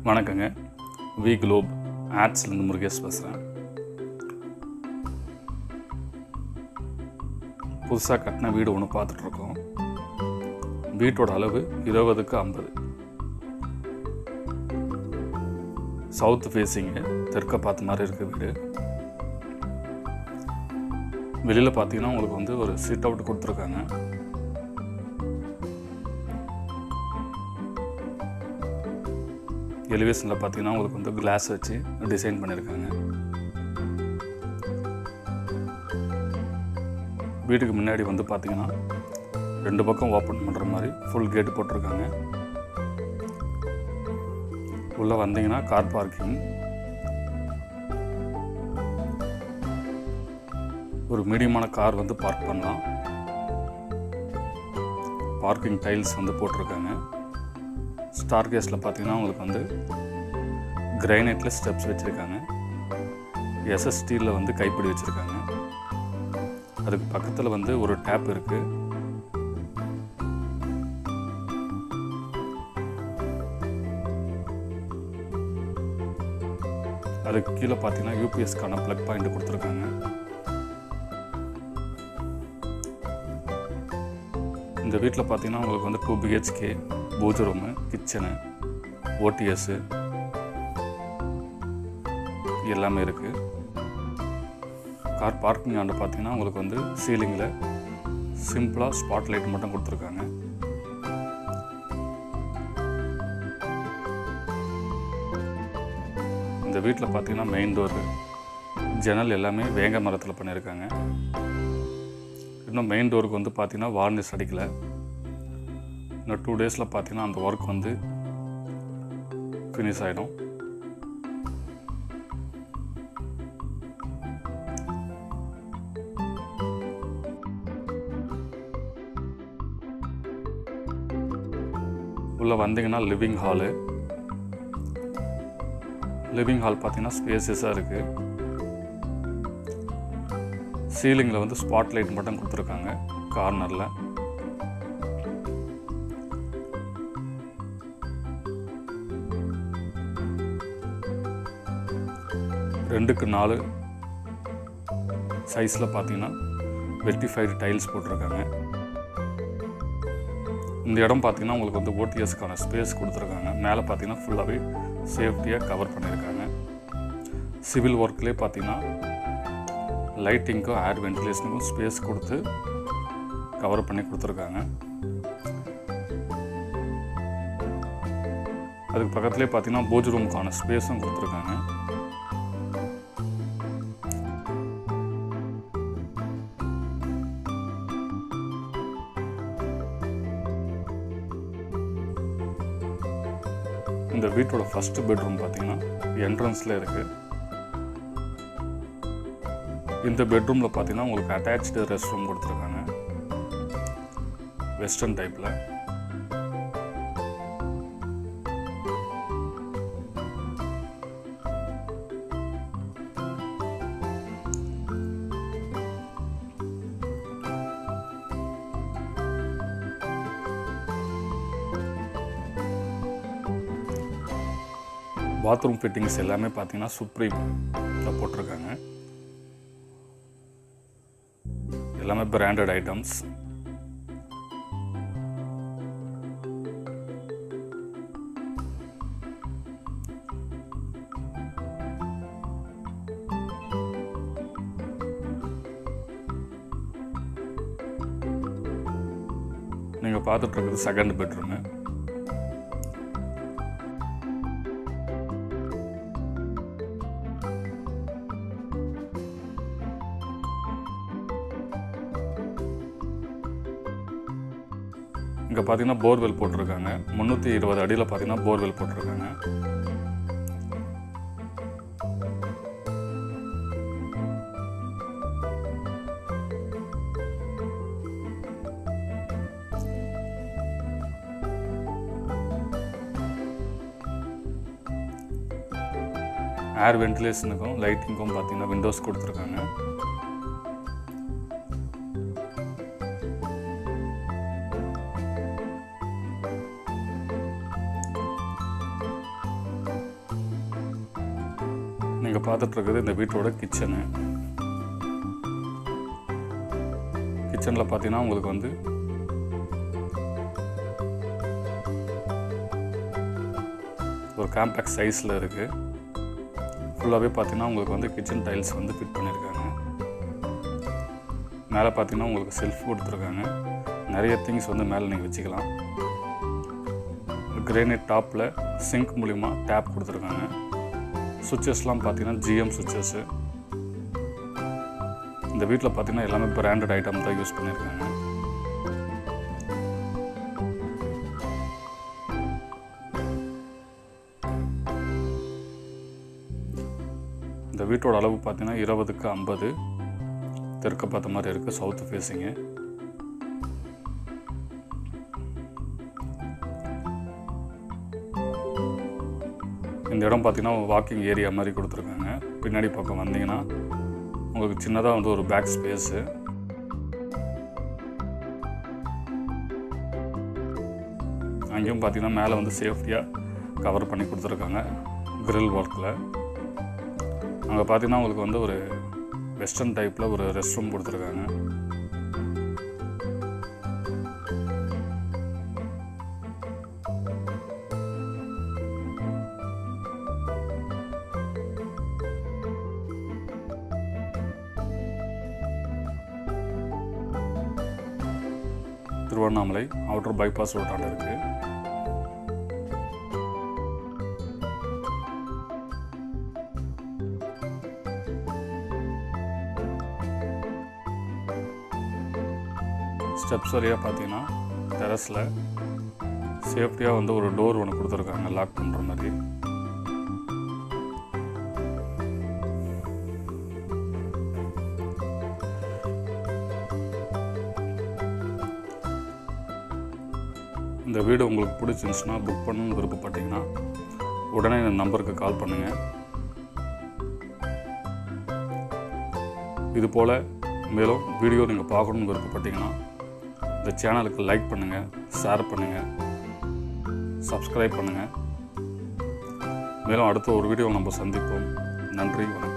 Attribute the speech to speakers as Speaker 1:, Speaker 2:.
Speaker 1: வணக்கங்க we Globe ஆட்ஸ்லேருந்து Murugesh பேசுகிறேன் புதுசாக கட்டின வீடு ஒன்று பார்த்துட்ருக்கோம் வீட்டோட அளவு இருபதுக்கு ஐம்பது சவுத் ஃபேஸிங்கு தெற்க பார்த்த மாதிரி இருக்குது வீடு வெளியில் பார்த்தீங்கன்னா உங்களுக்கு வந்து ஒரு சிட் அவுட் கொடுத்துருக்காங்க எலிவேஷனில் பார்த்தீங்கன்னா உங்களுக்கு வந்து கிளாஸ் வச்சு டிசைன் பண்ணியிருக்காங்க வீட்டுக்கு முன்னாடி வந்து பார்த்தீங்கன்னா ரெண்டு பக்கம் ஓப்பன் பண்ணுற மாதிரி ஃபுல் கேட் போட்டிருக்காங்க உள்ளே வந்தீங்கன்னா கார் பார்க்கிங் ஒரு மீடியமான கார் வந்து பார்க் பண்ணலாம் பார்க்கிங் டைல்ஸ் வந்து போட்டிருக்காங்க ஸ்டார் கேஸில் பார்த்தீங்கன்னா உங்களுக்கு வந்து கிரைனைட்டில் ஸ்டெப்ஸ் வச்சுருக்காங்க எஸ்எஸ் ஸ்டீலில் வந்து கைப்பிடி வச்சுருக்காங்க அதுக்கு பக்கத்தில் வந்து ஒரு டேப் இருக்குது அதுக்கு கீழே பார்த்தீங்கன்னா யூபிஎஸ்க்கான ப்ளக் பாயிண்ட் கொடுத்துருக்காங்க இந்த வீட்டில் பார்த்தீங்கன்னா உங்களுக்கு வந்து டூ பிஹெச்கே பூஜை ரூமு கிச்சனு ஓடிஎஸ்ஸு எல்லாமே இருக்குது கார் பார்க்கிங் ஆண்டு பார்த்தீங்கன்னா உங்களுக்கு வந்து சீலிங்கில் சிம்பிளாக ஸ்பாட் லைட் மட்டும் கொடுத்துருக்காங்க இந்த வீட்டில் பார்த்தீங்கன்னா மெயின் டோரு ஜன்னல் எல்லாமே வேங்க மரத்தில் பண்ணியிருக்காங்க இன்னும் மெயின் டோருக்கு வந்து பார்த்தீங்கன்னா வார்னிஷ் அடிக்கலை இன்னும் டூ டேஸில் பார்த்தீங்கன்னா அந்த ஒர்க் வந்து ஃபினிஷ் ஆகிடும் உள்ளே வந்தீங்கன்னா லிவிங் ஹாலு லிவிங் ஹால் பார்த்தீங்கன்னா ஸ்பேசியஸாக இருக்குது சீலிங்கில் வந்து ஸ்பாட் லைட் மட்டும் கொடுத்துருக்காங்க கார்னரில் ரெண்டுக்கு நாலு சைஸில் பார்த்தீங்கன்னா வெட்டிஃபைடு டைல்ஸ் போட்டிருக்காங்க இந்த இடம் பார்த்தீங்கன்னா உங்களுக்கு வந்து ஓடிஎஸ்க்கான ஸ்பேஸ் கொடுத்துருக்காங்க மேலே பார்த்தீங்கன்னா ஃபுல்லாகவே சேஃப்டியாக கவர் பண்ணியிருக்காங்க சிவில் ஒர்க்லேயே பார்த்தீங்கன்னா லைட்டிங்க்கும் ஏர் வென்டிலேஷனுக்கும் ஸ்பேஸ் கொடுத்து கவர் பண்ணி கொடுத்துருக்காங்க அதுக்கு பக்கத்துலேயே பார்த்தீங்கன்னா பூஜ் ரூமுக்கான ஸ்பேஸும் கொடுத்துருக்காங்க இந்த வீட்டோட ஃபர்ஸ்ட் பெட்ரூம் பார்த்தீங்கன்னா என்ட்ரன்ஸில் இருக்குது இந்த பெட்ரூமில் பார்த்தீங்கன்னா உங்களுக்கு அட்டாச்சு ரெஸ்ட் ரூம் கொடுத்துருக்காங்க வெஸ்டர்ன் டைப்பில் பாத்ரூம் ஃபிட்டிங்ஸ் எல்லாமே பார்த்தீங்கன்னா சுப்ரீம் போட்டிருக்காங்க எல்லாமே பிராண்டட் ஐட்டம்ஸ் நீங்கள் பார்த்துட்டு இருக்கிறது செகண்ட் பெட்ரூமு இங்கே பார்த்தீங்கன்னா போர்வெல் போட்டிருக்காங்க முந்நூற்றி இருபது அடியில் பார்த்தீங்கன்னா போர்வெல் போட்டிருக்காங்க ஏர் வென்டிலேஷனுக்கும் லைட்டிங்க்கும் பார்த்தீங்கன்னா விண்டோஸ் கொடுத்துருக்காங்க நீங்கள் பார்த்துட்டு இருக்கிறது இந்த வீட்டோட கிச்சனு கிச்சனில் பார்த்தீங்கன்னா உங்களுக்கு வந்து ஒரு காம்பேக்ட் சைஸில் இருக்குது ஃபுல்லாகவே பார்த்தீங்கன்னா உங்களுக்கு வந்து கிச்சன் டைல்ஸ் வந்து ஃபிட் பண்ணியிருக்காங்க மேலே பார்த்தீங்கன்னா உங்களுக்கு செல்ஃப் கொடுத்துருக்காங்க நிறைய திங்ஸ் வந்து மேலே நீங்கள் வச்சுக்கலாம் கிரேனைட் டாப்பில் சிங்க் மூலிமா டேப் கொடுத்துருக்காங்க சுவிச்சஸ்லாம் பார்த்தீங்கன்னா ஜிஎம் சுவிச்சஸ்ஸு இந்த வீட்டில் பார்த்தீங்கன்னா எல்லாமே பிராண்டட் ஐட்டம் தான் யூஸ் பண்ணியிருக்காங்க இந்த வீட்டோட அளவு பார்த்தீங்கன்னா இருபதுக்கு ஐம்பது தெற்க பார்த்த மாதிரி இருக்குது சவுத் ஃபேஸிங்கு இந்த இடம் பார்த்தீங்கன்னா வாக்கிங் ஏரியா மாதிரி கொடுத்துருக்காங்க பின்னாடி பக்கம் வந்தீங்கன்னா உங்களுக்கு சின்னதாக வந்து ஒரு பேக் ஸ்பேஸு அங்கேயும் பார்த்தீங்கன்னா மேலே வந்து சேஃப்டியாக கவர் பண்ணி கொடுத்துருக்காங்க grill ஒர்க்கில் அங்கே பார்த்தீங்கன்னா உங்களுக்கு வந்து ஒரு வெஸ்டர்ன் டைப்பில் ஒரு ரெஸ்ட் ரூம் கொடுத்துருக்காங்க திருவண்ணாமலை அவுட்டர் பைபாஸ் ரோட்டாண்ட இருக்குது ஸ்டெப்ஸ் வழியாக பார்த்தீங்கன்னா டெரஸில் சேஃப்டியாக வந்து ஒரு டோர் ஒன்று கொடுத்துருக்காங்க லாக் பண்ணுற மாதிரி இந்த வீடு உங்களுக்கு பிடிச்சிருந்துச்சுன்னா புக் பண்ணணும்னு விருப்பப்பட்டீங்கன்னா உடனே இந்த நம்பருக்கு கால் பண்ணுங்கள் இது போல் மேலும் வீடியோ நீங்கள் பார்க்கணும்னு விருப்பப்பட்டீங்கன்னா இந்த சேனலுக்கு லைக் பண்ணுங்கள் ஷேர் பண்ணுங்கள் சப்ஸ்கிரைப் பண்ணுங்கள் மேலும் அடுத்த ஒரு வீடியோ நம்ம சந்திப்போம் நன்றி வணக்கம்